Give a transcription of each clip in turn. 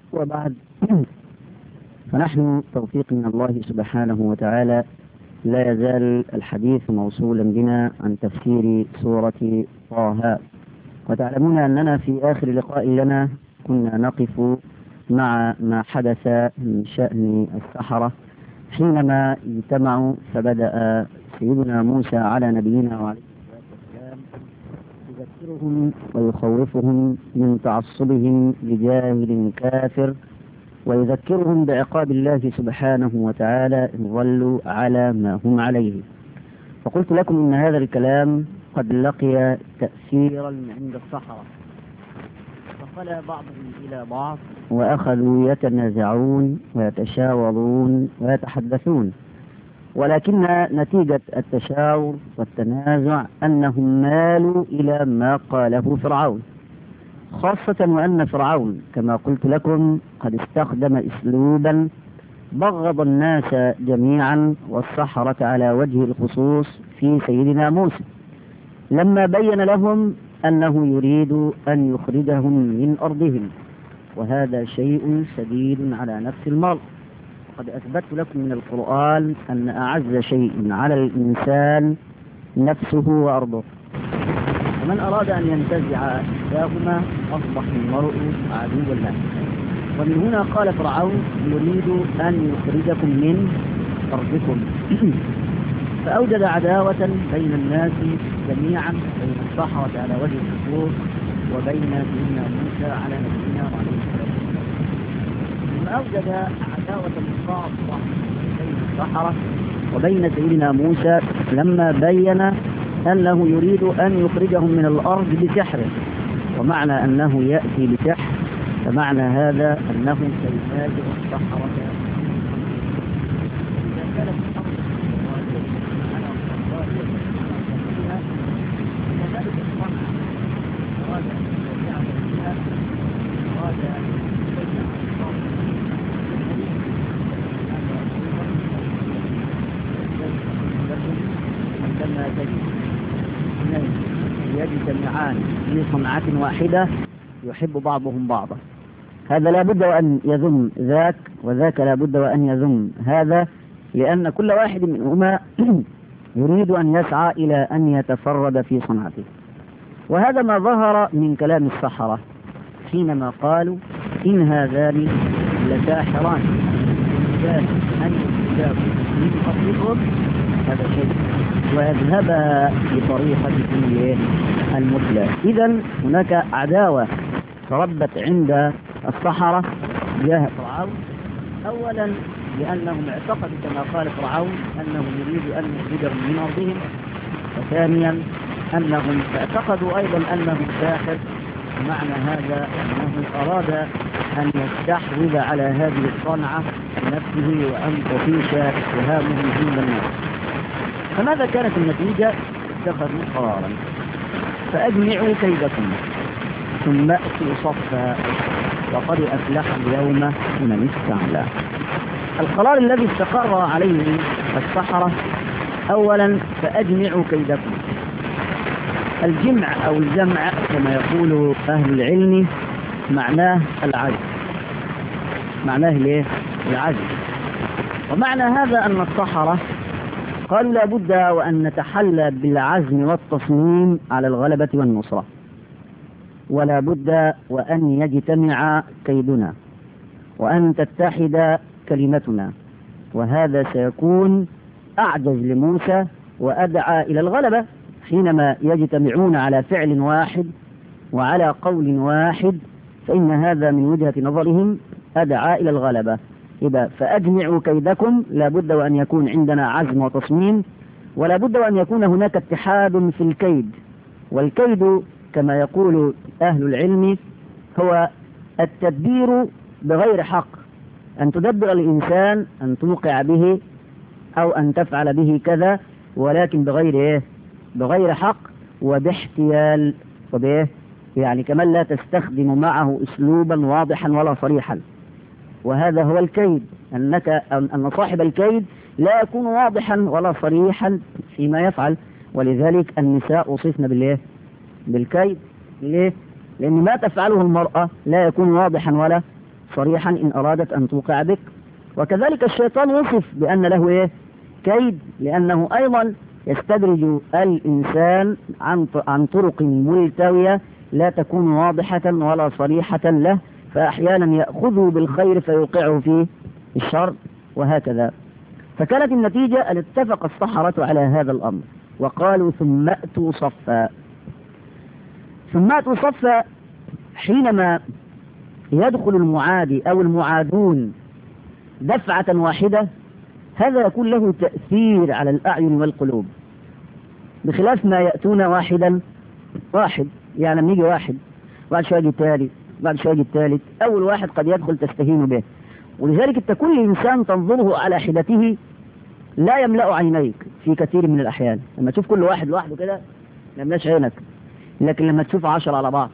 وبعد فنحن توفيق من الله سبحانه وتعالى لا يزال الحديث موصولا بنا عن تفسير سورة طه وتعلمون أننا في آخر لقاء لنا كنا نقف مع ما حدث من شأن السحرة حينما اجتمعوا فبدأ سيدنا موسى على نبينا وعليه الصلاة والسلام يذكرهم ويخوفهم من تعصبهم لجاهل كافر ويذكرهم بعقاب الله سبحانه وتعالى إن ظلوا على ما هم عليه فقلت لكم إن هذا الكلام قد لقي تأثيرا عند الصحراء فخلى بعضهم إلى بعض وأخذوا يتنازعون ويتشاورون ويتحدثون ولكن نتيجة التشاور والتنازع أنهم مالوا إلى ما قاله فرعون خاصة وأن فرعون كما قلت لكم قد استخدم أسلوبا بغض الناس جميعا والسحرة على وجه الخصوص في سيدنا موسى لما بين لهم أنه يريد أن يخرجهم من أرضهم وهذا شيء شديد على نفس المرء وقد أثبت لكم من القرآن أن أعز شيء على الإنسان نفسه وأرضه ومن أراد أن ينتزع إحداهما أصبح المرء عدوا له ومن هنا قال فرعون يريد أن يخرجكم من أرضكم فأوجد عداوة بين الناس جميعا بين الصحوة على وجه الخصوص وبين سيدنا موسى على نبينا وعليه الصلاة والسلام ثم أوجد عداوة خاصة بين السحرة وبين سيدنا موسى لما بين أنه يريد أن يخرجهم من الأرض بسحره ومعنى أنه يأتي بسحر فمعنى هذا أنه سيفاجئ السحرة إذا كانت الأرض على كذلك الصنع أراد أن يستطيع فيها أراد أن يستطيع عندما تجد اثنين يجتمعان في صنعة واحدة يحب بعضهم بعضا هذا لا بد وأن يذم ذاك وذاك لا بد وأن يذم هذا لأن كل واحد منهما يريد أن يسعى إلى أن يتفرد في صنعته وهذا ما ظهر من كلام السحرة حينما قالوا إن هذان لساحران يريدان أن يخرجاكم من أرضكم هذا شيء ويذهبها بطريقته المثلى إذا هناك عداوة تربت عند السحرة تجاه فرعون أولا لأنهم اعتقدوا كما قال فرعون أنه يريد أن يخرجهم من أرضهم وثانيا أنهم اعتقدوا أيضا أنه ساحر معنى هذا أنه أراد أن يستحوذ على هذه الصنعة بنفسه وأن تفيش اتهامه عند الناس فماذا كانت النتيجة؟ اتخذوا قرارا فأجمعوا كيدكم ثم أتوا صفا وقد أفلح اليوم من استعلى القرار الذي استقر عليه السحرة أولا فأجمعوا كيدكم الجمع أو الجمع كما يقول أهل العلم معناه العجز معناه ليه؟ العجز ومعنى هذا أن السحرة قالوا لا بد وأن نتحلى بالعزم والتصميم على الغلبة والنصرة ولا بد وأن يجتمع كيدنا وأن تتحد كلمتنا وهذا سيكون أعجز لموسى وأدعى إلى الغلبة حينما يجتمعون على فعل واحد وعلى قول واحد فإن هذا من وجهة نظرهم أدعى إلى الغلبة إذا فأجمعوا كيدكم لا بد وأن يكون عندنا عزم وتصميم ولا بد وأن يكون هناك اتحاد في الكيد والكيد كما يقول أهل العلم هو التدبير بغير حق أن تدبر الإنسان أن توقع به أو أن تفعل به كذا ولكن بغير إيه؟ بغير حق وباحتيال وبإيه؟ يعني كمان لا تستخدم معه أسلوبا واضحا ولا صريحا وهذا هو الكيد أنك أن صاحب الكيد لا يكون واضحا ولا صريحا فيما يفعل ولذلك النساء وصفن بالإيه؟ بالكيد ليه؟ لأن ما تفعله المرأة لا يكون واضحا ولا صريحا إن أرادت أن توقع بك وكذلك الشيطان وصف بأن له إيه كيد لأنه أيضا يستدرج الإنسان عن عن طرق ملتوية لا تكون واضحة ولا صريحة له فأحيانا يأخذه بالخير فيوقعه في الشر وهكذا فكانت النتيجة أن اتفق السحرة على هذا الأمر وقالوا ثم أتوا صفا ثم أتوا صفا حينما يدخل المعادي أو المعادون دفعة واحدة هذا يكون له تأثير على الأعين والقلوب بخلاف ما يأتون واحدا واحد يعني لما يجي واحد بعد شوية يجي التالي بعد شوية يجي الثالث أول واحد قد يدخل تستهين به ولذلك أنت كل إنسان تنظره على حدته لا يملأ عينيك في كثير من الأحيان لما تشوف كل واحد لوحده كده ما يملاش عينك لكن لما تشوف عشرة على بعض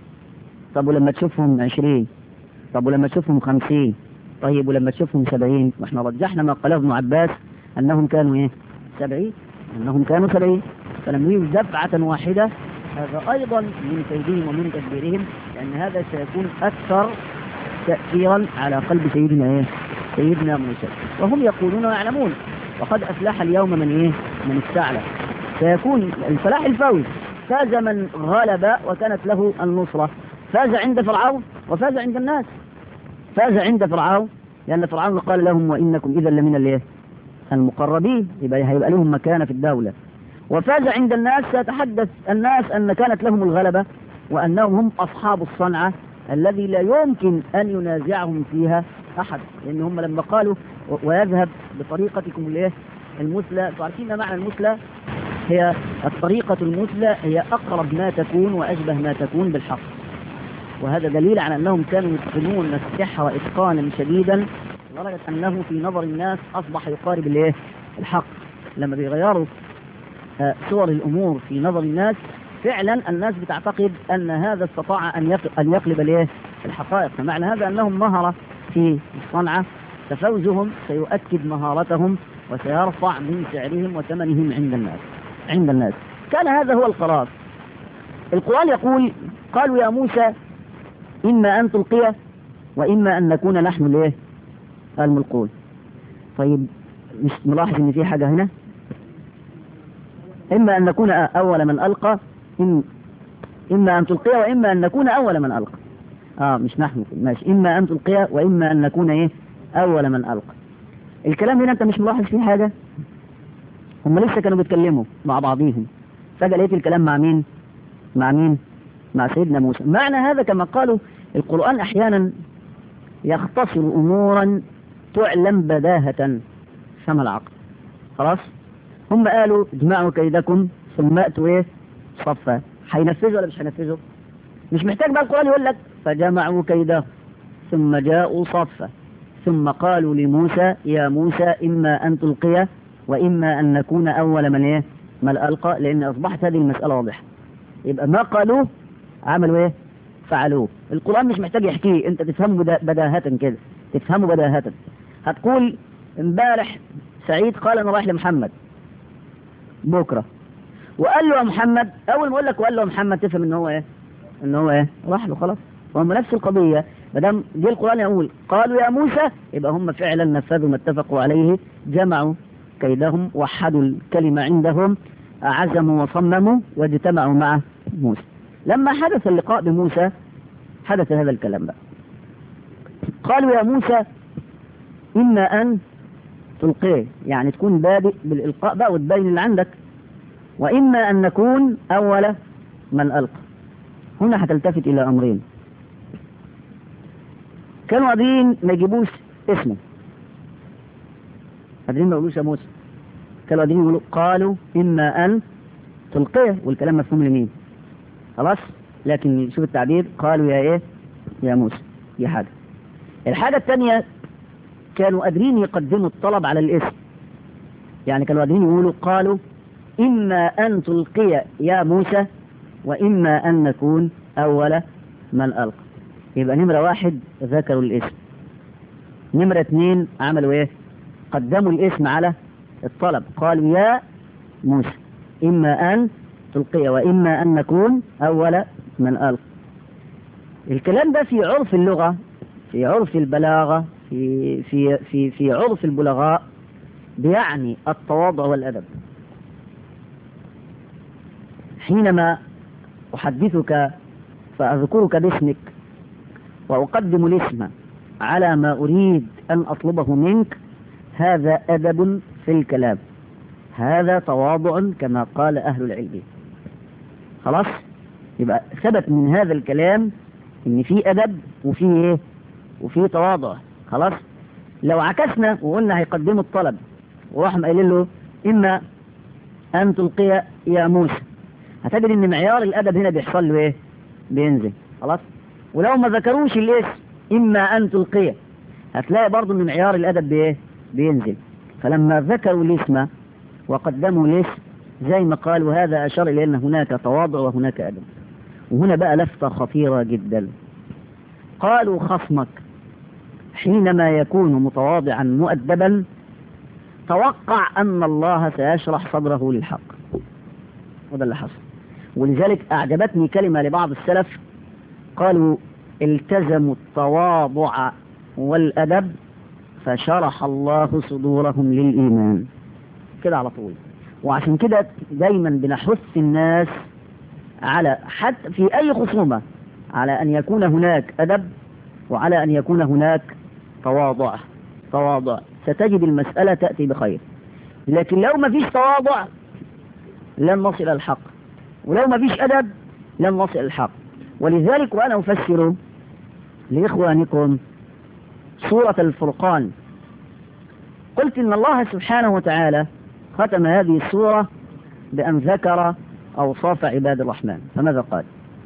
طب ولما تشوفهم عشرين طب ولما تشوفهم خمسين طيب ولما تشوفهم سبعين واحنا رجحنا ما قاله ابن عباس أنهم كانوا إيه سبعين أنهم كانوا سبعين فلما يجي دفعة واحدة هذا أيضا من كيدهم ومن تدبيرهم لأن هذا سيكون أكثر تأثيرا على قلب سيدنا إيه سيدنا موسى وهم يقولون ويعلمون وقد أفلح اليوم من إيه من استعلى سيكون الفلاح الفوز فاز من غلب وكانت له النصرة فاز عند فرعون وفاز عند الناس فاز عند فرعون لأن فرعون قال لهم وإنكم إذا لمن الايه المقربين يبقى هيبقى لهم مكانة في الدولة وفاز عند الناس سيتحدث الناس أن كانت لهم الغلبة وأنهم هم أصحاب الصنعة الذي لا يمكن أن ينازعهم فيها أحد لأن هم لما قالوا ويذهب بطريقتكم الايه المثلى تعرفين ما معنى المثلى هي الطريقة المثلى هي أقرب ما تكون وأشبه ما تكون بالحق وهذا دليل على أنهم كانوا يتقنون السحر إتقانا شديدا لدرجة أنه في نظر الناس أصبح يقارب الايه الحق لما بيغيروا آه، صور الأمور في نظر الناس فعلا الناس بتعتقد أن هذا استطاع أن أن يقلب الايه الحقائق فمعنى هذا أنهم مهرة في الصنعة ففوزهم سيؤكد مهارتهم وسيرفع من سعرهم وثمنهم عند الناس عند الناس كان هذا هو القرار القرآن يقول قالوا يا موسى إما أن تلقي وإما أن نكون نحن الايه الملقون طيب مش ملاحظ إن في حاجة هنا إما أن نكون أول من ألقى إن إما أن تلقي وإما أن نكون أول من ألقى آه مش نحن ماشي إما أن تلقي وإما أن نكون إيه أول من ألقى الكلام هنا أنت مش ملاحظ فيه حاجة هم لسه كانوا بيتكلموا مع بعضهم فجأة لقيت الكلام مع مين مع مين مع سيدنا موسى معنى هذا كما قالوا القرآن أحيانا يختصر أمورا تعلم بداهة فما العقل خلاص هم قالوا اجمعوا كيدكم ثم أتوا ايه صفا هينفذوا ولا مش هينفذوا مش محتاج بقى القرآن يقول لك فجمعوا كيده ثم جاءوا صفا ثم قالوا لموسى يا موسى إما أن تلقي وإما أن نكون أول من إيه من ألقى لأن أصبحت هذه المسألة واضحة يبقى ما قالوه عملوا إيه فعلوه القرآن مش محتاج يحكيه أنت تفهمه بداهة كده تفهمه بداهة هتقول امبارح سعيد قال أنا رايح لمحمد بكرة وقال له يا محمد أول ما أقول لك وقال له يا محمد تفهم إن هو إيه إن هو إيه راح له خلاص هم نفس القضية ما دام جه القرآن يقول قالوا يا موسى يبقى هم فعلا نفذوا ما اتفقوا عليه جمعوا كيدهم وحدوا الكلمة عندهم عزموا وصمموا واجتمعوا مع موسى لما حدث اللقاء بموسى حدث هذا الكلام بقى قالوا يا موسى إما أن تلقيه يعني تكون بادئ بالإلقاء بقى وتبين اللي عندك وإما أن نكون أول من ألقى هنا هتلتفت إلى أمرين كانوا قادرين ما يجيبوش اسمه قادرين ما يقولوش يا موسى كانوا قادرين يقولوا قالوا إما أن تلقيه والكلام مفهوم لمين خلاص لكن شوف التعبير قالوا يا إيه يا موسى دي حاجة الحاجة الثانية كانوا قادرين يقدموا الطلب على الاسم يعني كانوا قادرين يقولوا قالوا إما أن تلقي يا موسى وإما أن نكون أول من ألقى يبقى نمرة واحد ذكروا الاسم نمرة اثنين عملوا ايه قدموا الاسم على الطلب قالوا يا موسى إما أن تلقي وإما أن نكون أول من ألقى الكلام ده في عرف اللغة في عرف البلاغة في في في في عرف البلغاء بيعني التواضع والأدب حينما أحدثك فأذكرك باسمك وأقدم الاسم على ما أريد أن أطلبه منك هذا أدب في الكلام هذا تواضع كما قال أهل العلم خلاص يبقى ثبت من هذا الكلام ان في ادب وفي ايه وفي تواضع خلاص لو عكسنا وقلنا هيقدموا الطلب وراح قايل له اما ان تلقي يا موسى هتجد ان معيار الادب هنا بيحصل له ايه بينزل خلاص ولو ما ذكروش الاسم اما ان تلقي هتلاقي برضه ان معيار الادب بايه بينزل فلما ذكروا الاسم وقدموا الاسم زي ما قال وهذا اشار الى ان هناك تواضع وهناك ادب وهنا بقى لفتة خطيرة جدا قالوا خصمك حينما يكون متواضعا مؤدبا توقع أن الله سيشرح صدره للحق وده اللي حصل ولذلك أعجبتني كلمة لبعض السلف قالوا التزموا التواضع والأدب فشرح الله صدورهم للإيمان كده على طول وعشان كده دايما بنحث الناس على حتى في أي خصومة على أن يكون هناك أدب وعلى أن يكون هناك تواضع تواضع ستجد المسألة تأتي بخير لكن لو ما فيش تواضع لن نصل إلى الحق ولو ما فيش أدب لن نصل إلى الحق ولذلك وأنا أفسر لإخوانكم سورة الفرقان قلت إن الله سبحانه وتعالى ختم هذه السورة بأن ذكر أوصاف عباد الرحمن فماذا قال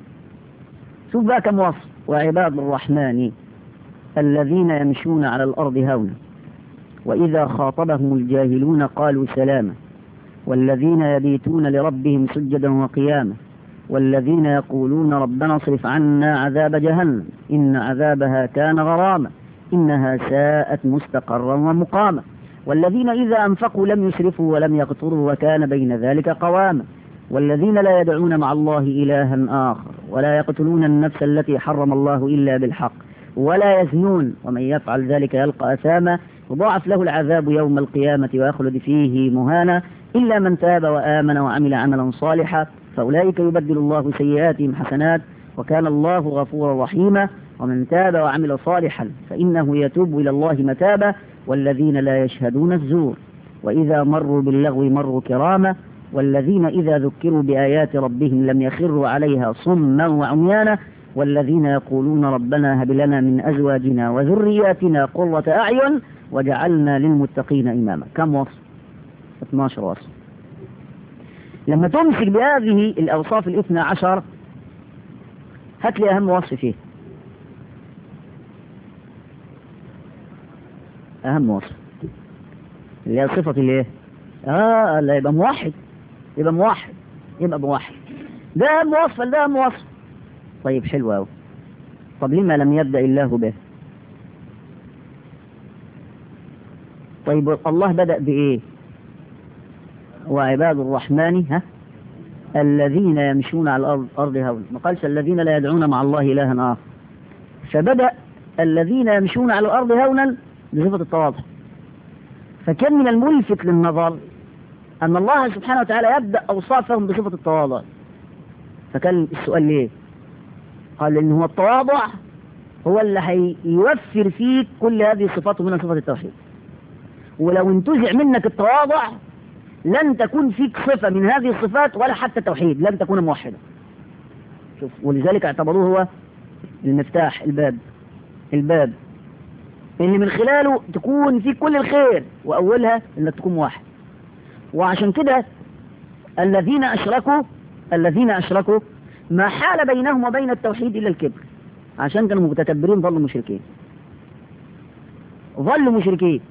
شوف بقى كم وصف وعباد الرحمن الذين يمشون على الأرض هونا وإذا خاطبهم الجاهلون قالوا سلاما والذين يبيتون لربهم سجدا وقياما والذين يقولون ربنا اصرف عنا عذاب جهنم إن عذابها كان غراما إنها ساءت مستقرا ومقاما والذين إذا أنفقوا لم يسرفوا ولم يقتروا وكان بين ذلك قواما والذين لا يدعون مع الله إلها آخر ولا يقتلون النفس التي حرم الله إلا بالحق ولا يزنون ومن يفعل ذلك يلقى أثاما يضاعف له العذاب يوم القيامة ويخلد فيه مهانا إلا من تاب وآمن وعمل عملا صالحا فأولئك يبدل الله سيئاتهم حسنات وكان الله غفورا رحيما ومن تاب وعمل صالحا فإنه يتوب إلى الله متابا والذين لا يشهدون الزور وإذا مروا باللغو مروا كراما والذين إذا ذكروا بآيات ربهم لم يخروا عليها صما وعميانا والذين يقولون ربنا هب لنا من أزواجنا وذرياتنا قرة أعين وجعلنا للمتقين إماما كم وصف 12 وصف لما تمسك بهذه الأوصاف الاثنى عشر هات لي أهم وصف فيه أهم وصف اللي هي صفة الايه؟ آه لا يبقى موحد يبقى موحد يبقى موحد ده أهم وصف ده أهم وصف طيب حلو أوي طب لما لم يبدأ الله به طيب الله بدأ بإيه وعباد الرحمن ها الذين يمشون على الأرض أرض هون ما قالش الذين لا يدعون مع الله إلها آخر فبدأ الذين يمشون على الأرض هونا بصفة التواضع فكان من الملفت للنظر أن الله سبحانه وتعالى يبدأ أوصافهم بصفة التواضع فكان السؤال ليه قال إن هو التواضع هو اللي هيوفر فيك كل هذه الصفات ومنها صفة التوحيد ولو انتزع منك التواضع لن تكون فيك صفة من هذه الصفات ولا حتى التوحيد لن تكون موحدة شوف ولذلك اعتبروه هو المفتاح الباب الباب اللي من خلاله تكون فيك كل الخير وأولها انك تكون واحد وعشان كده الذين أشركوا الذين أشركوا ما حال بينهم وبين التوحيد إلا الكبر عشان كانوا متكبرين ظلوا مشركين ظلوا مشركين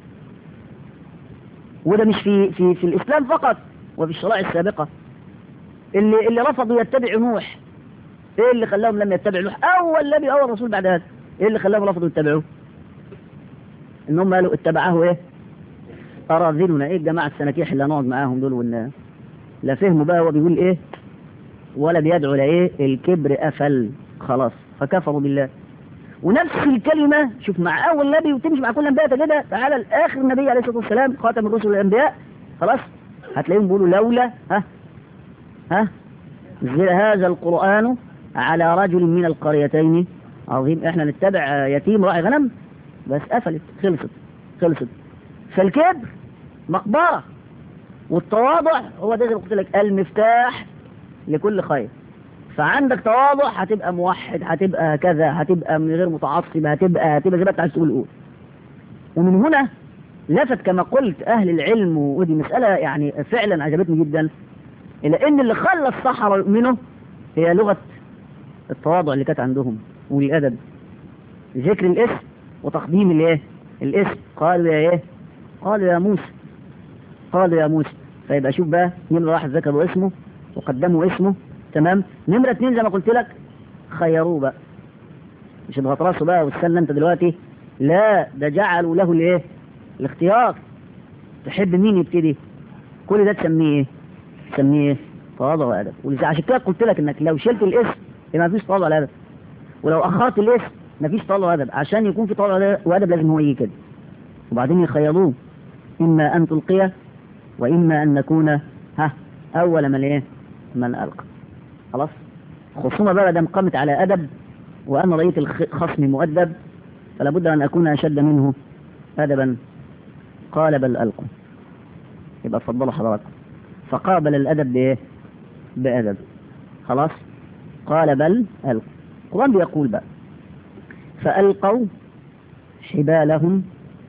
وده مش في في في الإسلام فقط وفي الشرائع السابقة اللي اللي رفضوا يتبعوا نوح ايه اللي خلاهم لم يتبعوا نوح اول نبي اول رسول بعد هذا ايه اللي خلاهم رفضوا يتبعوه انهم قالوا اتبعه ايه اراذلنا ايه الجماعه السناكيح اللي هنقعد معاهم دول وان لا فهموا بقى هو بيقول ايه ولا بيدعو لايه الكبر افل خلاص فكفروا بالله ونفس الكلمة شوف مع أول نبي وتمشي مع كل أنبياء كده تعالى الآخر النبي عليه الصلاة والسلام خاتم الرسل والأنبياء خلاص هتلاقيهم بيقولوا لولا ها ها نزل هذا القرآن على رجل من القريتين عظيم احنا نتبع يتيم راعي غنم بس قفلت خلصت خلصت فالكبر مقبرة والتواضع هو ده زي ما قلت لك المفتاح لكل خير فعندك تواضع هتبقى موحد هتبقى كذا هتبقى من غير متعصب هتبقى هتبقى زي ما انت عايز تقول قول ومن هنا لفت كما قلت اهل العلم ودي مسألة يعني فعلا عجبتني جدا الى ان اللي خلى الصحراء يؤمنوا هي لغة التواضع اللي كانت عندهم والادب ذكر الاسم وتقديم الايه الاسم قالوا يا ايه قالوا يا موسى قالوا يا موسى فيبقى شوف بقى نمرة واحد ذكروا اسمه وقدموا اسمه تمام نمرة اتنين زي ما قلت لك خيروه بقى مش اضغط راسه بقى واستنى انت دلوقتي لا ده جعلوا له الايه الاختيار تحب مين يبتدي كل ده تسميه ايه تسميه ايه تواضع وادب وعشان كده قلت لك انك لو شلت الاسم يبقى مفيش تواضع وادب ولو اخرت الاسم مفيش تواضع وادب عشان يكون في تواضع وادب لازم هو يجي كده وبعدين يخيروه اما ان تلقيه واما ان نكون ها اول من ايه من القى خلاص خصومة بقى دام قامت على أدب وأنا رأيت الخصم مؤدب فلا بد أن أكون أشد منه أدبا قال بل ألقوا يبقى تفضلوا حضراتكم فقابل الأدب بإيه بأدب خلاص قال بل ألقوا القرآن بيقول بقى فألقوا حبالهم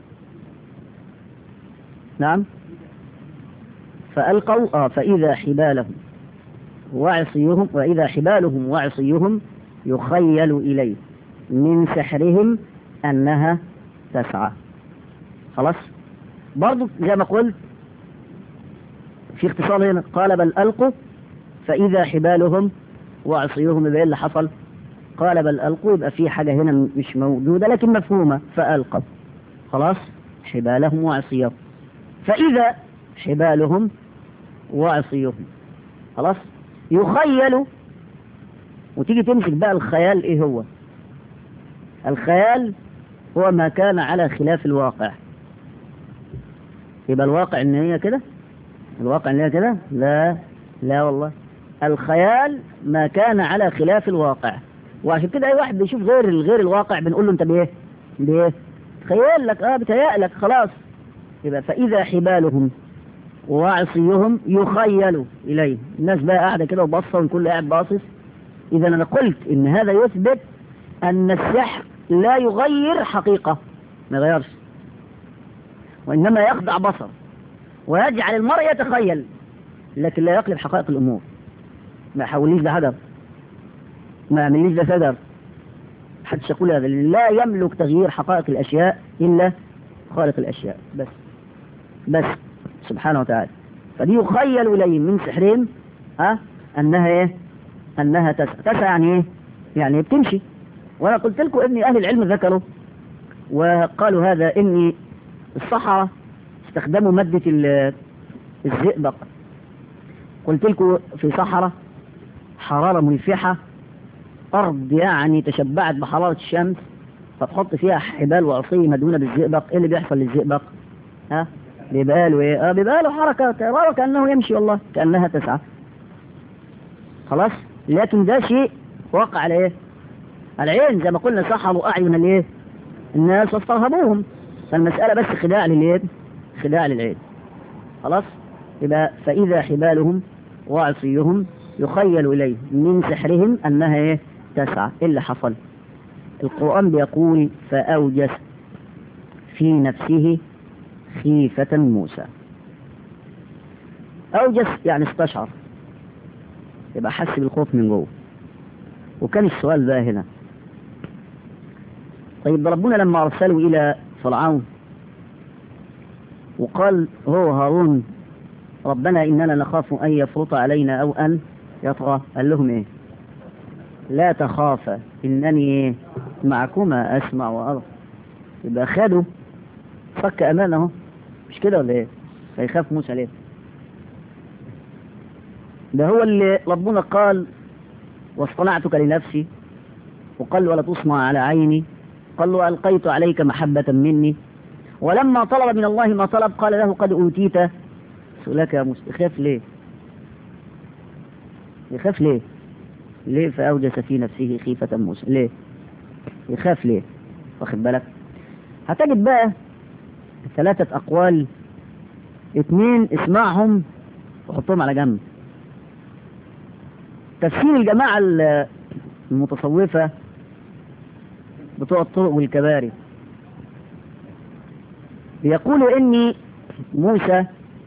نعم فألقوا آه فإذا حبالهم وعصيهم وإذا حبالهم وعصيهم يخيل إليه من سحرهم أنها تسعى خلاص برضو زي ما قلت في اختصار هنا قال بل ألقوا فإذا حبالهم وعصيهم يبقى اللي حصل قال بل ألقوا يبقى في حاجة هنا مش موجودة لكن مفهومة فألقوا خلاص حبالهم وعصيهم فإذا حبالهم وعصيهم خلاص يخيل وتيجي تمسك بقى الخيال ايه هو الخيال هو ما كان على خلاف الواقع يبقى الواقع ان هي كده الواقع ان هي كده لا لا والله الخيال ما كان على خلاف الواقع وعشان كده اي واحد بيشوف غير غير الواقع بنقول له انت بايه بايه تخيل لك اه بتهيأ لك خلاص يبقى فاذا حبالهم وعصيهم يخيل إليه الناس بقى قاعدة كده وبصة والكل قاعد باصص إذا أنا قلت إن هذا يثبت أن السحر لا يغير حقيقة ما يغيرش وإنما يخضع بصر ويجعل المرء يتخيل لكن لا يقلب حقائق الأمور ما يحوليش ده هدف ما يعمليش ده سدر حدش يقول هذا لا يملك تغيير حقائق الأشياء إلا خالق الأشياء بس بس سبحانه وتعالى فدي يخيل إليه من سحرهم ها أنها إيه أنها تسعى تسعى يعني إيه يعني بتمشي وأنا قلت لكم إن أهل العلم ذكروا وقالوا هذا إن الصحراء استخدموا مادة الزئبق قلت لكم في صحراء حرارة ملفحة أرض يعني تشبعت بحرارة الشمس فتحط فيها حبال وعصي مدهونة بالزئبق إيه اللي بيحصل للزئبق ها بيبقى له ايه اه بيبقى له حركة ترى كأنه يمشي والله كأنها تسعى خلاص لكن ده شيء وقع على ايه العين زي ما قلنا سحروا اعين الايه الناس واسترهبوهم فالمسألة بس خداع لليد خداع للعين خلاص يبقى فإذا حبالهم وعصيهم يخيل إليه من سحرهم أنها إيه تسعى إيه اللي حصل القرآن بيقول فأوجس في نفسه خيفة موسى أوجس يعني استشعر يبقى حس بالخوف من جوه وكان السؤال بقى هنا طيب ربنا لما أرسلوا إلى فرعون وقال هو هارون ربنا إننا نخاف أن يفرط علينا أو أن يطغى قال لهم إيه لا تخافا إنني معكما أسمع وأرى يبقى خدوا فك أمانه مش كده ولا إيه فيخاف موسى ليه ده هو اللي ربنا قال واصطنعتك لنفسي وقال ولا تصنع على عيني قال له ألقيت عليك محبة مني ولما طلب من الله ما طلب قال له قد أوتيت سؤالك يا موسى يخاف ليه يخاف ليه ليه فأوجس في نفسه خيفة موسى ليه يخاف ليه واخد بالك هتجد بقى ثلاثة أقوال اتنين اسمعهم وحطهم على جنب تفسير الجماعة المتصوفة بتوع الطرق والكباري بيقولوا ان موسى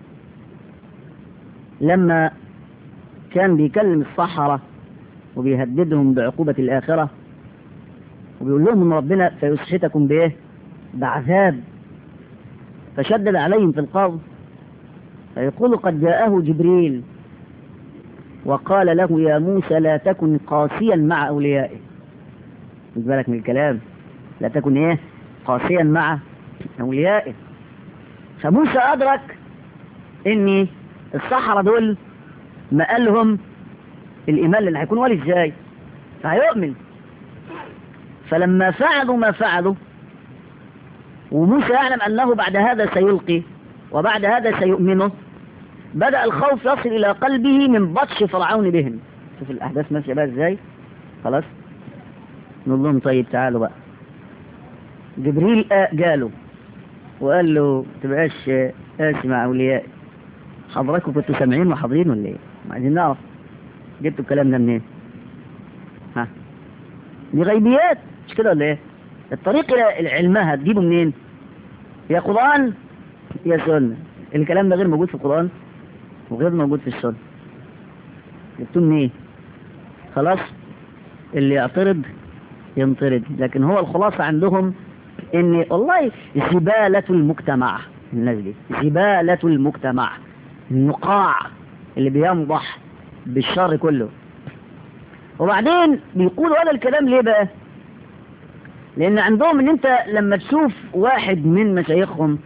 لما كان بيكلم الصحراء وبيهددهم بعقوبة الآخرة وبيقول لهم ان ربنا سيسحتكم بايه بعذاب فشدد عليهم في القول فيقول قد جاءه جبريل وقال له يا موسى لا تكن قاسيا مع أوليائه خد بالك من الكلام لا تكن ايه قاسيا مع أوليائه فموسى أدرك ان الصحراء دول ما قالهم الإيمان اللي هيكون ولي ازاي فهيؤمن فلما فعلوا ما فعلوا وموسى يعلم أنه بعد هذا سيلقي وبعد هذا سيؤمنه بدأ الخوف يصل إلى قلبه من بطش فرعون بهم شوف الأحداث ماشية بقى إزاي خلاص نقول لهم طيب تعالوا بقى جبريل جاله وقال له تبقاش قاسي مع أوليائي حضراتكم كنتوا سامعين وحاضرين ولا ايه؟ عايزين نعرف جبتوا الكلام ده منين؟ ها؟ دي غيبيات مش كده ولا ايه؟ الطريق الى علمها تجيبه منين؟ يا قرآن يا سنة الكلام ده غير موجود في القرآن وغير موجود في السنة جبتوه منين؟ خلاص اللي يعترض ينطرد لكن هو الخلاصة عندهم ان والله زبالة المجتمع الناس دي زبالة المجتمع النقاع اللي بينضح بالشر كله وبعدين بيقولوا هذا الكلام ليه بقى لان عندهم ان انت لما تشوف واحد من مشايخهم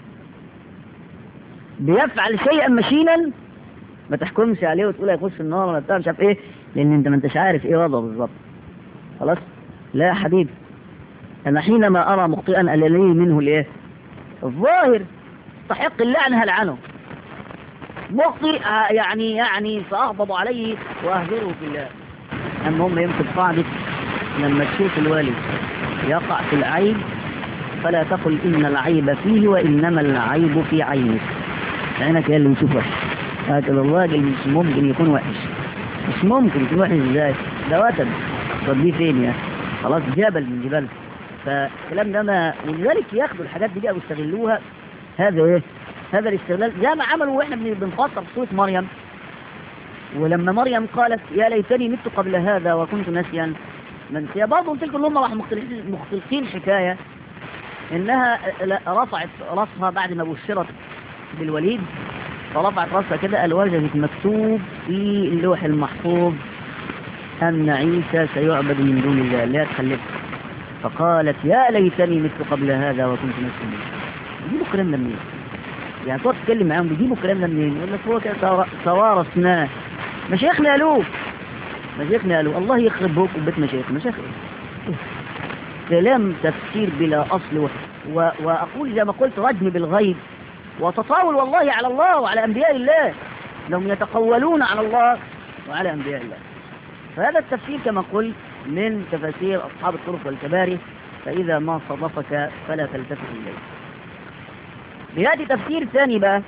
بيفعل شيئا مشينا ما تحكمش عليه وتقول هيخش النار ولا بتاع مش عارف ايه لان انت ما انتش عارف ايه وضعه بالظبط خلاص لا يا حبيبي انا حينما ارى مخطئا الالي منه الايه الظاهر يستحق اللعن هلعنه مخطئ يعني يعني سأغضب عليه وأهجره في الله أما هم يمكن قاعدة لما تشوف الوالد يقع في العيب فلا تقل إن العيب فيه وإنما العيب في عينك عينك هي اللي يشوف وحش هكذا الراجل مش ممكن يكون وحش مش ممكن يكون وحش ازاي ده وتد توديه فين يا خلاص جبل من جبال فالكلام ده ما ولذلك ياخدوا الحاجات دي بقى ويستغلوها هذا ايه هذا الاستغلال زي ما عملوا واحنا بنفسر في سوره مريم ولما مريم قالت يا ليتني مت قبل هذا وكنت ناسيا منسيا برضه تلك الامه راح مختلفين حكايه انها رفعت راسها بعد ما بشرت بالوليد فرفعت راسها كده قال وجدت مكتوب في اللوح المحفوظ ان عيسى سيعبد من دون الله لا تخلفه فقالت يا ليتني مت قبل هذا وكنت ناسيا يجيبوا الكلام ده منين؟ يعني تقعد تتكلم معاهم بيجيبوا الكلام ده منين؟ يقول لك هو كده توارثناه مشايخنا قالوه مشايخنا قالوه الله يخرب بوك وبيت مشايخ مشايخ ايه؟ كلام تفسير بلا اصل و... و... واقول زي ما قلت رجم بالغيب وتطاول والله على الله وعلى انبياء الله انهم يتقولون على الله وعلى انبياء الله فهذا التفسير كما قلت من تفاسير اصحاب الطرق والكباري فاذا ما صدفك فلا تلتفت اليه بيأتي تفسير ثاني بقى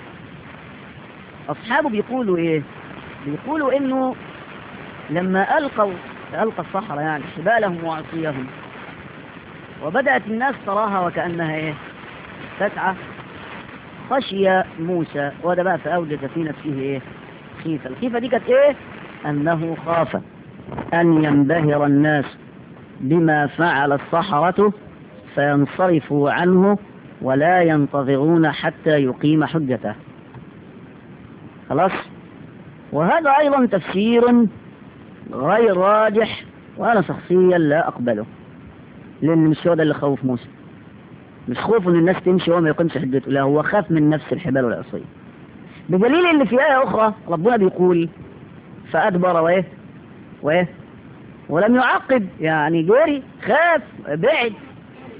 أصحابه بيقولوا إيه بيقولوا إنه لما ألقوا ألقى الصحراء يعني حبالهم وعصيهم وبدأت الناس تراها وكأنها إيه تسعى خشي موسى وده بقى فأوجد في نفسه إيه خيفة الخيفة دي كانت إيه أنه خاف أن ينبهر الناس بما فعل الصحرة فينصرفوا عنه ولا ينتظرون حتى يقيم حجته خلاص وهذا أيضا تفسير غير راجح وأنا شخصيا لا أقبله لأن مش هو ده اللي خوف موسى مش خوف ان الناس تمشي وهو ما يقيمش حجته لا هو خاف من نفس الحبال والعصي بدليل ان في آية أخرى ربنا بيقول فأدبر وإيه وإيه ولم يعقب يعني جري خاف بعد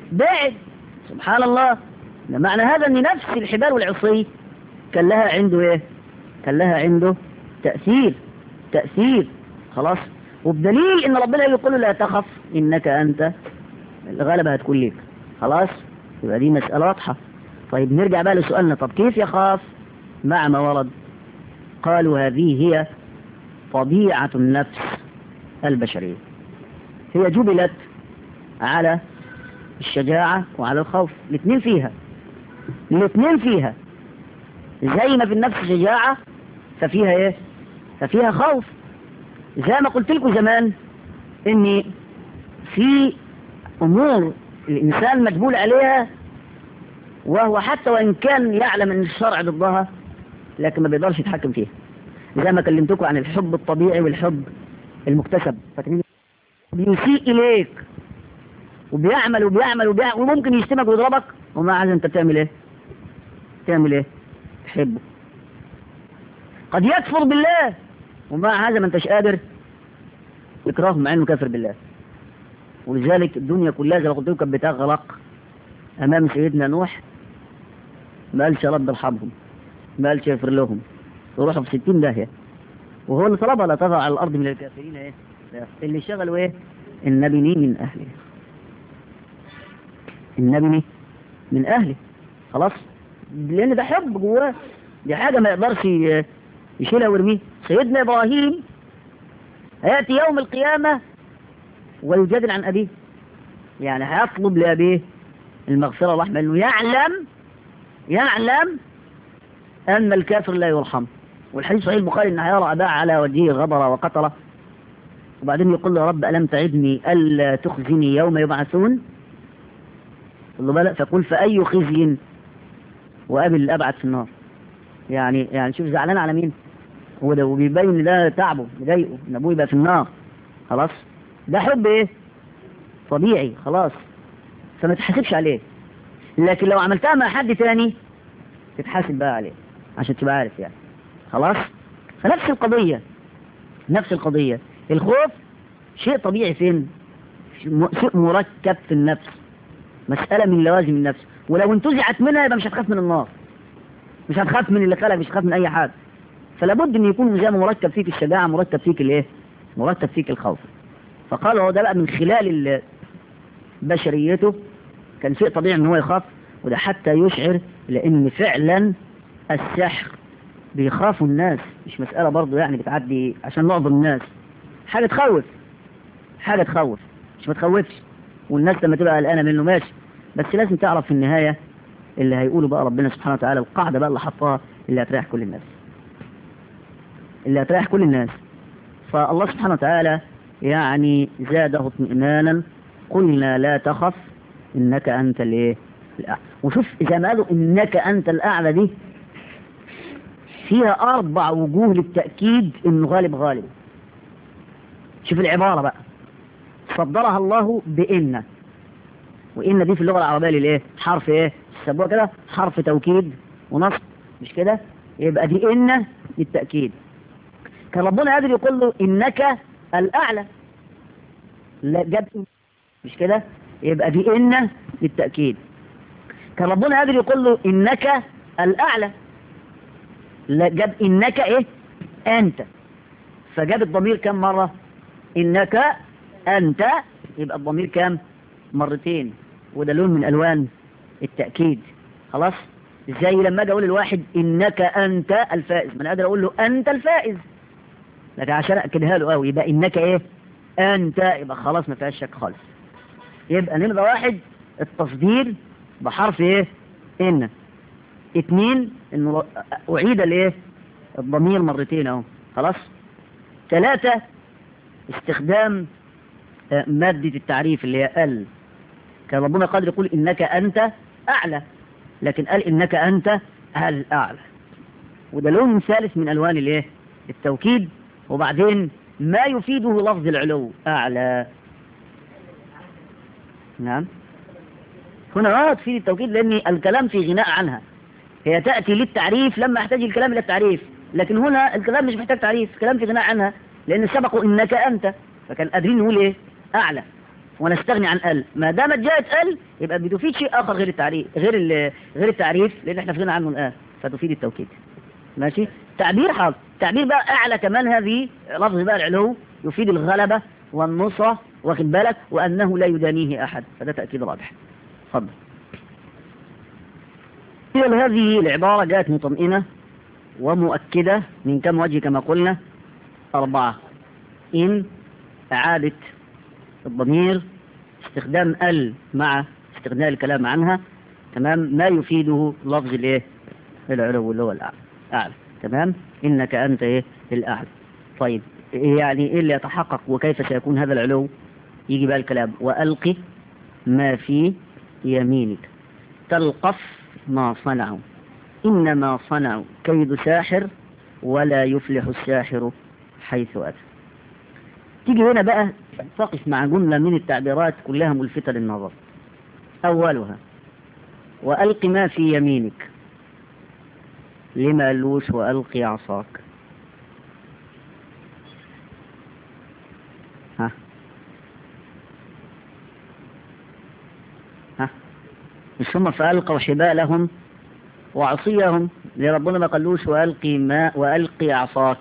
بعد سبحان الله معنى هذا ان نفس الحبال والعصي كان لها عنده ايه كان لها عنده تأثير تأثير خلاص وبدليل ان ربنا يقول له لا تخف انك انت الغلبة هتكون ليك خلاص يبقى دي مسألة واضحة طيب نرجع بقى لسؤالنا طب كيف يخاف مع ما ورد قالوا هذه هي طبيعة النفس البشرية هي جبلت على الشجاعة وعلى الخوف الاثنين فيها الاثنين فيها زي ما في النفس شجاعة ففيها ايه ففيها خوف زي ما قلت لكم زمان ان في امور الانسان مجبول عليها وهو حتى وان كان يعلم ان الشرع ضدها لكن ما بيقدرش يتحكم فيها زي ما كلمتكم عن الحب الطبيعي والحب المكتسب فاكرين بيسيء اليك وبيعمل وبيعمل وبيعمل وممكن يشتمك ويضربك ومع هذا انت بتعمل ايه تعمل ايه تحبه قد يكفر بالله ومع هذا ما انتش قادر تكرهه مع انه كافر بالله ولذلك الدنيا كلها زي ما قلت لكم كانت بتغرق امام سيدنا نوح ما قالش يا رب ارحمهم ما قالش يغفر لهم يروحوا في 60 داهيه وهو اللي طلبها لا تضع على الارض من الكافرين ايه اللي شغلوا ايه النبني من اهله النبني من اهله خلاص لان ده حب جواه دي حاجة ما يقدرش يشيلها ويرميها سيدنا ابراهيم هيأتي يوم القيامة ويجادل عن ابيه يعني هيطلب لابيه المغفرة والرحمة انه يعلم يعلم ان الكافر لا يرحم والحديث صحيح البخاري ان هيرى اباه على وجهه غبر وقطر وبعدين يقول له يا رب ألم تعدني ألا تخزني يوم يبعثون قل له فقل فأي خزي وقابل الأبعد في النار يعني يعني شوف زعلان على مين هو ده وبيبين ان ده تعبه مضايقه ان ابوه يبقى في النار خلاص ده حب ايه طبيعي خلاص فما تحاسبش عليه لكن لو عملتها مع حد تاني تتحاسب بقى عليه عشان تبقى عارف يعني خلاص فنفس القضية نفس القضية الخوف شيء طبيعي فين شيء مركب في النفس مسألة من لوازم النفس ولو انتزعت منها يبقى مش هتخاف من النار مش هتخاف من اللي خلق مش هتخاف من اي حاجة فلا بد ان يكون زي ما مركب فيك الشجاعة مركب فيك الايه مركب فيك الخوف فقال هو ده بقى من خلال بشريته كان شيء طبيعي ان هو يخاف وده حتى يشعر لان فعلا السحر بيخافوا الناس مش مسألة برضو يعني بتعدي عشان معظم الناس حاجة تخوف حاجة تخوف مش ما تخوفش والناس لما تبقى قلقانة منه ماشي بس لازم تعرف في النهاية اللي هيقوله بقى ربنا سبحانه وتعالى القاعدة بقى اللي حطها اللي هتريح كل الناس اللي هتريح كل الناس فالله سبحانه وتعالى يعني زاده اطمئنانا قلنا لا تخف انك انت الايه الاعلى وشوف اذا ما قالوا انك انت الاعلى دي فيها اربع وجوه للتأكيد انه غالب غالب شوف العبارة بقى صدرها الله بإن وإن دي في اللغة العربية للإيه حرف إيه سبوها كده حرف توكيد ونصب مش كده يبقى دي إن للتأكيد كان ربنا قادر يقول له إنك الأعلى لا جاب مش كده يبقى دي إن للتأكيد كان ربنا قادر يقول له إنك الأعلى لا جاب إنك إيه أنت فجاب الضمير كم مرة إنك أنت يبقى الضمير كام مرتين وده لون من ألوان التأكيد خلاص زي لما أجي أقول للواحد إنك أنت الفائز ما أنا قادر أقول له أنت الفائز لكن عشان أكدها له قوي يبقى إنك إيه أنت يبقى خلاص ما فيهاش شك خالص يبقى نمرة واحد التصدير بحرف إيه إن اتنين إنه أعيد الإيه الضمير مرتين أهو خلاص ثلاثة استخدام مادة التعريف اللي هي ال كان ربنا قادر يقول إنك أنت أعلى لكن قال إنك أنت الأعلى وده لون ثالث من ألوان الايه التوكيد وبعدين ما يفيده لفظ العلو أعلى نعم هنا اه تفيد التوكيد لأن الكلام في غناء عنها هي تأتي للتعريف لما يحتاج الكلام إلى التعريف لكن هنا الكلام مش محتاج تعريف الكلام في غناء عنها لأن سبقوا إنك أنت فكان قادرين نقول إيه أعلى ونستغني عن ال ما دامت جاءت ال يبقى بتفيد شيء اخر غير التعريف غير ال- غير التعريف لان احنا فينا عنه الان فتفيد التوكيد ماشي تعبير حاضر تعبير بقى اعلى كمان هذه لفظ بقى العلو يفيد الغلبة والنصرة واخد بالك وانه لا يدانيه احد فده تأكيد واضح اتفضل إذن هذه العبارة جاءت مطمئنة ومؤكدة من كم وجه كما قلنا أربعة إن إعادة الضمير استخدام ال مع استغناء الكلام عنها تمام ما يفيده لفظ الايه العلو اللي هو الاعلى اعلى تمام انك انت ايه الاعلى طيب يعني ايه اللي يتحقق وكيف سيكون هذا العلو يجي بقى الكلام والقي ما في يمينك تلقف ما صنعوا انما صنعوا كيد ساحر ولا يفلح الساحر حيث اتى تيجي هنا بقى تقف مع جملة من التعبيرات كلها ملفتة للنظر أولها وألق ما في يمينك لما قالوش وألقي عصاك ها ها مش هم فألقوا حبالهم وعصيهم لربنا ما قالوش وألقي ما وألقي عصاك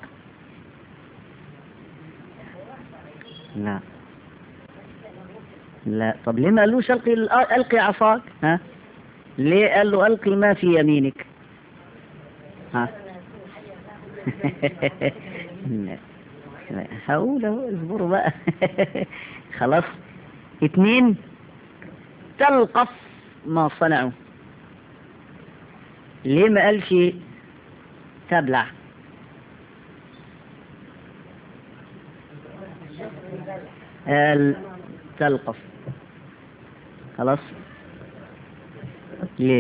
لا لا طب ليه ما قالوش ألقي ألقي عصاك ها ليه قال له ألقي ما في يمينك ها لا لا هقول اهو اصبروا بقى خلاص اتنين تلقف ما صنعوا ليه ما قالش تبلع قال تلقف خلاص ليه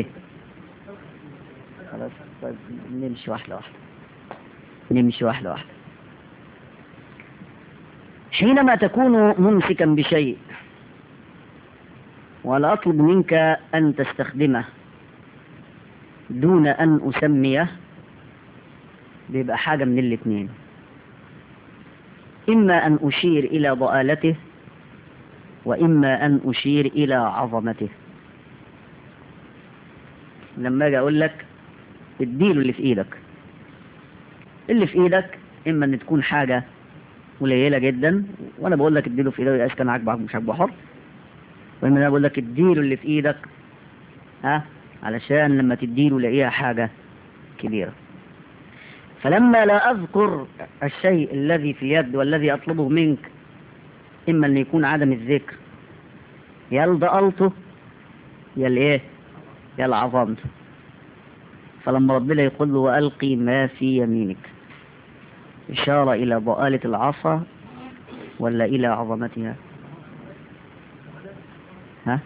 خلاص طيب نمشي واحدة واحدة نمشي واحدة واحدة حينما تكون ممسكا بشيء ولا أطلب منك أن تستخدمه دون أن أسميه بيبقى حاجة من الاثنين إما أن أشير إلى ضآلته وإما أن أشير إلى عظمته لما أجي أقول لك اديله اللي في إيدك اللي في إيدك إما أن تكون حاجة قليلة جدا وأنا بقول لك اديله في إيدك كان عاجبك مش عاجبه حر وإما أنا بقول لك اديله اللي في إيدك ها علشان لما تديله لاقيها حاجة كبيرة فلما لا أذكر الشيء الذي في يد والذي أطلبه منك إما أن يكون عدم الذكر يا الضألته يا الإيه يا العظمته فلما ربنا يقول له وألقي ما في يمينك إشارة إلى ضآلة العصا ولا إلى عظمتها ها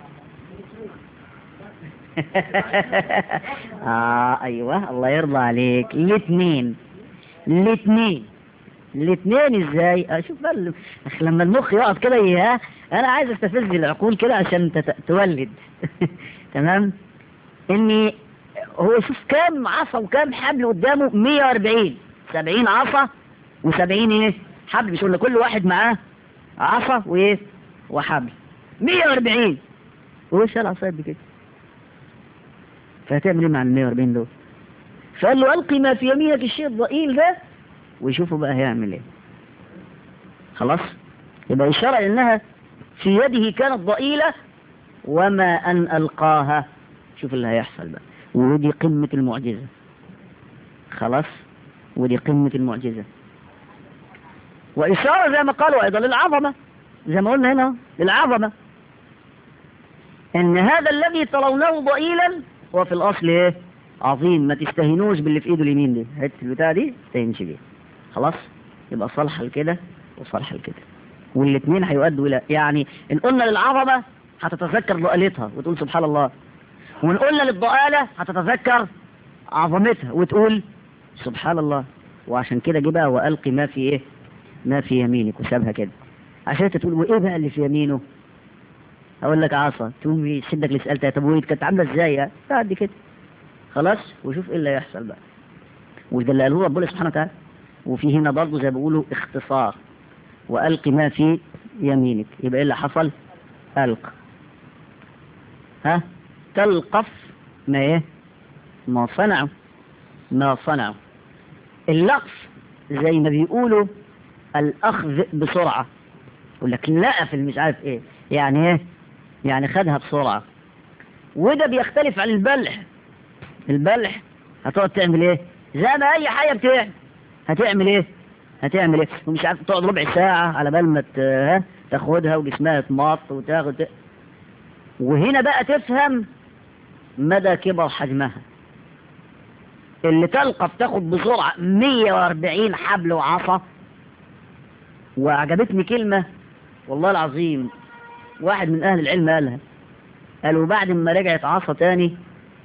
آه أيوة الله يرضى عليك الاثنين الاثنين الاثنين ازاي اشوف بقى ال- لما المخ يقعد كده ايه انا عايز استفز العقول كده عشان تت- تولد تمام اني هو شوف كام عصا وكام حبل قدامه 140 70 عصا و70 ايه حبل مش قلنا كل واحد معاه عصا وايه وحبل 140 هو شال العصايه دي كده فهتعمل ايه مع ال 140 دول فقال له القي ما في يمينك الشيء الضئيل ده ويشوفوا بقى هيعمل ايه خلاص يبقى إشارة إنها في يده كانت ضئيلة وما أن ألقاها شوف اللي هيحصل بقى ودي قمة المعجزة خلاص ودي قمة المعجزة وإشارة زي ما قالوا أيضا للعظمة زي ما قلنا هنا للعظمة إن هذا الذي ترونه ضئيلا هو في الأصل إيه عظيم ما تستهينوش باللي في إيده اليمين دي حتة البتاع دي تستهينش بيه خلاص يبقى صالحة لكده وصالحة لكده والاثنين هيؤدوا إلى يعني إن قلنا للعظمة هتتذكر ضئالتها وتقول سبحان الله وإن قلنا للضئالة هتتذكر عظمتها وتقول سبحان الله وعشان كده جه بقى وألقي ما في إيه ما في يمينك وسابها كده عشان انت تقول وإيه بقى اللي في يمينه أقول لك عصا تقوم يشدك اللي سألتها طب وإيه كانت عاملة إزاي يعني قد كده خلاص وشوف إيه اللي هيحصل بقى وده اللي قالوه ربنا سبحانه وتعالى وفي هنا برضه زي ما بيقولوا اختصار وألق ما في يمينك يبقى إيه اللي حصل ألقى ها تلقف ما ايه ما صنعوا ما صنعوا اللقف زي ما بيقولوا الأخذ بسرعة يقول لك لقف مش عارف ايه يعني ايه يعني خدها بسرعة وده بيختلف عن البلح البلح هتقعد تعمل ايه زي ما اي حاجة بتعمل هتعمل ايه هتعمل ايه ومش عارف تقعد ربع ساعة على بال ما ت- ها تاخدها وجسمها يتمط وتاخد وهنا بقى تفهم مدى كبر حجمها اللي تلقف تاخد بسرعة 140 حبل وعصا وعجبتني كلمة والله العظيم واحد من أهل العلم قالها قالوا بعد ما رجعت عصا تاني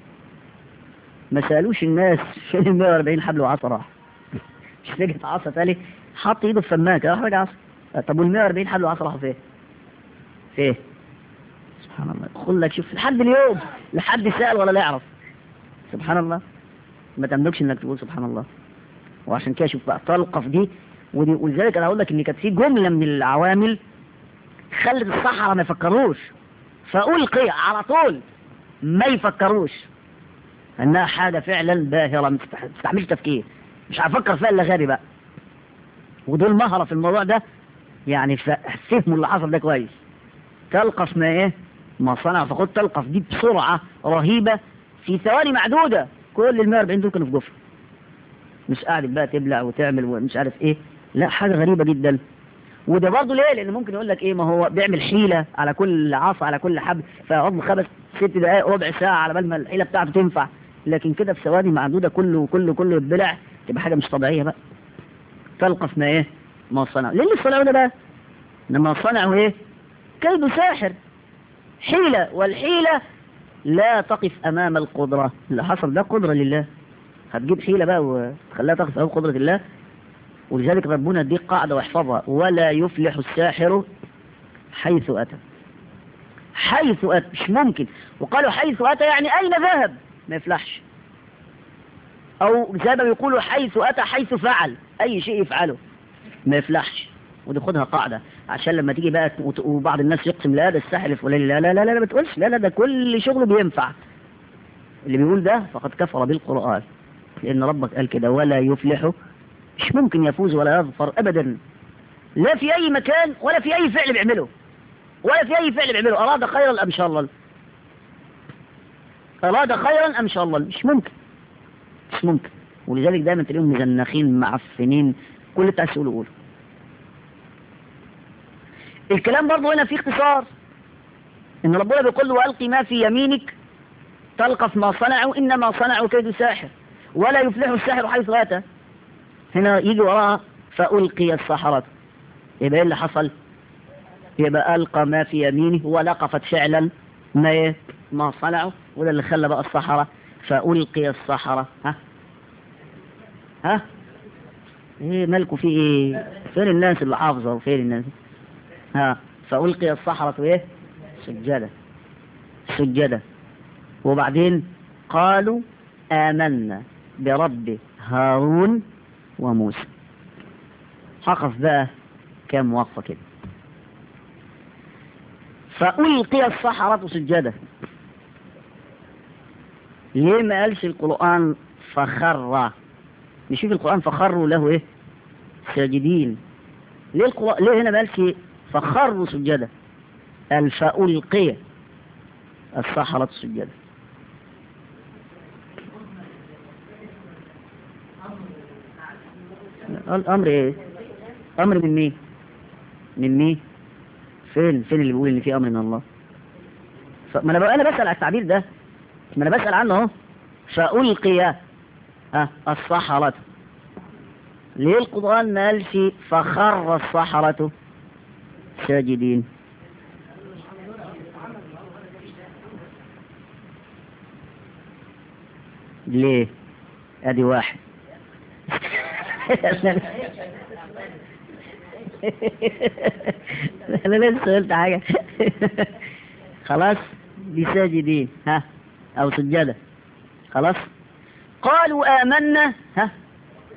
ما سألوش الناس فين ال 140 حبل وعصا راح مش رجعت عصا تاني حط ايده في فماكة راح رجع عصا طب وال 140 حبل وعصا راحوا فين؟ فين؟ سبحان الله خد لك شوف لحد اليوم لحد سأل ولا لا يعرف سبحان الله ما تملكش انك تقول سبحان الله وعشان كده شوف بقى تلقف دي ودي ولذلك انا هقول لك ان كانت في جمله من العوامل خلت الصحراء ما يفكروش فألقي على طول ما يفكروش انها حاجه فعلا باهره ما تستح- ما تستحملش تفكير مش هفكر فيها الا غبي بقى ودول مهره في الموضوع ده يعني ف- فهموا اللي حصل ده كويس تلقف ما ايه ما صنع فخد تلقف دي بسرعه رهيبه في ثواني معدوده كل ال 140 دول كانوا في جفر مش قاعد بقى تبلع وتعمل ومش عارف ايه لا حاجه غريبه جدا وده برضه ليه لان ممكن يقول لك ايه ما هو بيعمل حيله على كل عصا على كل حبل فيقعد خمس ست دقائق ربع ساعه على بال ما الحيله بتاعته تنفع لكن كده في ثواني معدوده كله كله كله يتبلع تبقى حاجه مش طبيعيه بقى تلقف ما ايه ما صنعوا ليه اللي صنعوا ده بقى انما صنعوا ايه كيد ساحر حيله والحيله لا تقف امام القدره اللي حصل ده قدره لله هتجيب حيله بقى وتخليها تقف امام قدره الله ولذلك ربنا يديك قاعده واحفظها ولا يفلح الساحر حيث اتى حيث اتى مش ممكن وقالوا حيث اتى يعني اين ذهب ما يفلحش او زي ما بيقولوا حيث اتى حيث فعل اي شيء يفعله ما يفلحش ودي خدها قاعده عشان لما تيجي بقى وت- وبعض الناس يقسم لا ده الساحر الفلاني لا لا لا لا ما تقولش لا لا ده كل شغله بينفع اللي بيقول ده فقد كفر بالقران لان ربك قال كده ولا يفلح مش ممكن يفوز ولا يظفر ابدا لا في اي مكان ولا في اي فعل بيعمله ولا في اي فعل بيعمله اراد خيرا ام شاء الله اراد خيرا ام شاء الله مش ممكن مش ممكن ولذلك دايما تلاقيهم مزنخين معفنين كل اللي بتاع قوله قوله الكلام برضه هنا فيه اختصار ان ربنا بيقول له والقي ما في يمينك تلقف ما صنعوا انما صنعوا كيد ساحر ولا يفلح الساحر حيث اتى هنا يجي وراها فألقي السحرة يبقى ايه اللي حصل يبقى ألقى ما في يمينه ولقفت فعلا ما إيه؟ ما صنعوا وده اللي خلى بقى السحرة فألقي السحرة ها ها ايه مالكوا في ايه فين الناس اللي حافظة وفين الناس ها فألقي السحرة ايه سجدة سجدة وبعدين قالوا آمنا برب هارون وموسى حقف بقى كام وقفة كده فألقي السحرة سجدة ليه ما قالش القرآن فخر نشوف القرآن فخروا له ايه ساجدين ليه القرآن ليه هنا ما قالش فخروا سجدة قال فألقي السحرة سجدة الأمر ايه أمر من مين من مين فين فين اللي بيقول ان في أمر من الله ف... ما انا بقى انا بسأل على التعبير ده ما انا بسأل عنه اهو فألقي أه السحرة ليه القرآن ما قالش فخر السحرة ساجدين ليه ادي واحد انا لسه قلت حاجه خلاص دي ساجدين ها او سجاده خلاص قالوا آمنا ها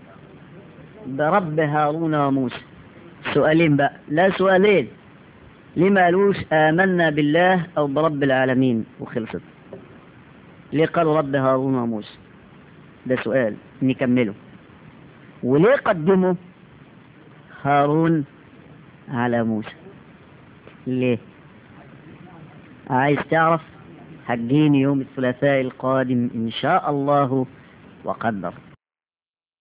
برب هارون وموسى سؤالين بقى لا سؤالين ليه ما قالوش آمنا بالله أو برب العالمين وخلصت ليه قالوا رب هارون وموسى ده سؤال نكمله وليه قدموا هارون على موسى ليه عايز تعرف هتجيني يوم الثلاثاء القادم إن شاء الله وقدر